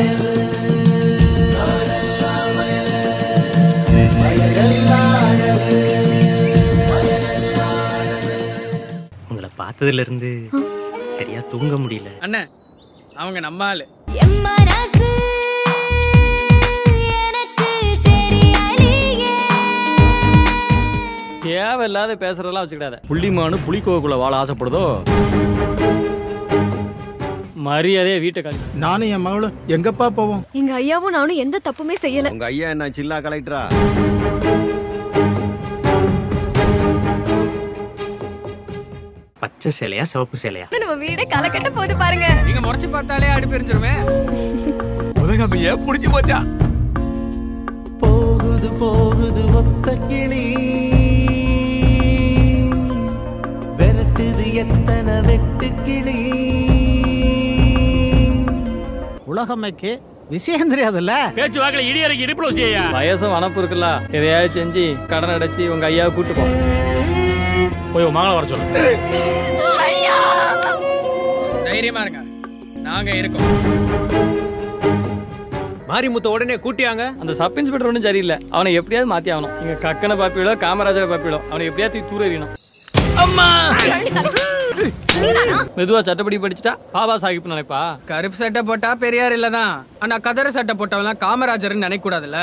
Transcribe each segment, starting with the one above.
உங்களை பார்த்ததுல இருந்து சரியா தூங்க முடியல அண்ணன் அவங்க நம்ம ஆளு என் மனசு எனக்கு தெரியலையே தேவையில்லாத பேசுறதெல்லாம் வச்சுக்கிடாத புள்ளிமானு புளிக்கோக்குள்ள வாழ ஆசைப்படுதோ மரியாதையா வீட்டை காலி நானும் என் மகளும் எங்கப்பா போவோம் எங்க ஐயாவும் நானும் எந்த தப்புமே செய்யல உங்க ஐயா என்ன சில்லா கலெக்டரா பச்சை சேலையா சிவப்பு சேலையா நம்ம வீடே கலக்கட்ட போது பாருங்க நீங்க முறைச்சு பார்த்தாலே அடி பெரிஞ்சிருமே உலகமைய புடிச்சு போச்சா போகுது போகுது ஒத்த கிளி விரட்டுது எத்தனை வெட்டு கிளி உலகமைக்கு விஷயம் தெரியாதுல்ல பேச்சு வாக்கில இடி இறக்கி இடுப்புல வச்சியா வயசும் வனப்பு இருக்குல்ல எதையாவது செஞ்சு கடன் அடைச்சு உங்க ஐயாவை கூட்டு போ போய் உன் மகளை வர சொல்லு தைரியமா இருங்க நாங்க இருக்கோம் மாரிமுத்த உடனே கூட்டியாங்க அந்த சப் இன்ஸ்பெக்டர் ஒன்றும் சரியில்லை அவனை எப்படியாவது மாத்தி ஆகணும் நீங்க கக்கனை பாப்பிலோ காமராஜரை பாப்பிலோ அவனை எப்படியாவது தூக்கி தூர எறியணும் அம்மா மெதுவா சட்டப்படி படிச்சுட்டா பாபா சாஹிப் நினைப்பா கருப்பு சட்டை போட்டா பெரியார் இல்லதான் ஆனா கதற சட்டை போட்டவெல்லாம் காமராஜர்னு நினைக்க கூடாதுல்ல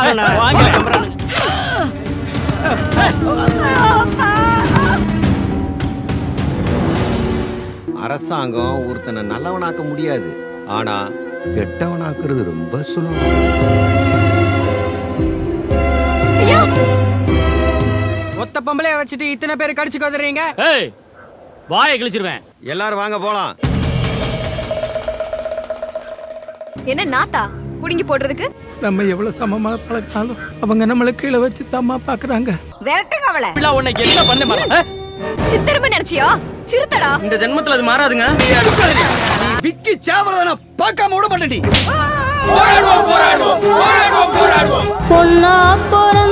அரசாங்கம் ஒருத்தனை நல்லவனாக்க முடியாது ஆனா கெட்டவனாக்குறது ரொம்ப சுலபம் ஒத்த பொம்பளைய வச்சுட்டு இத்தனை பேர் கடிச்சு கொதறீங்க ஏய் வாயை கிழிச்சிருவேன் எல்லாரும் வாங்க போலாம் என்ன நாத்தா புடுங்கி போடுறதுக்கு நம்ம எவ்வளவு சமமா பழகினாலும் அவங்க நம்மள கீழே வச்சு தம்மா பாக்குறாங்க பிள்ளை உன்னைக்கு என்ன பண்ண மாட்டேன் சித்திரமே நினைச்சியா சிறுத்தடா இந்த ஜென்மத்துல அது மாறாதுங்க விக்கி சாவறத பார்க்காம விட மாட்டேன் பொண்ணா பிறந்த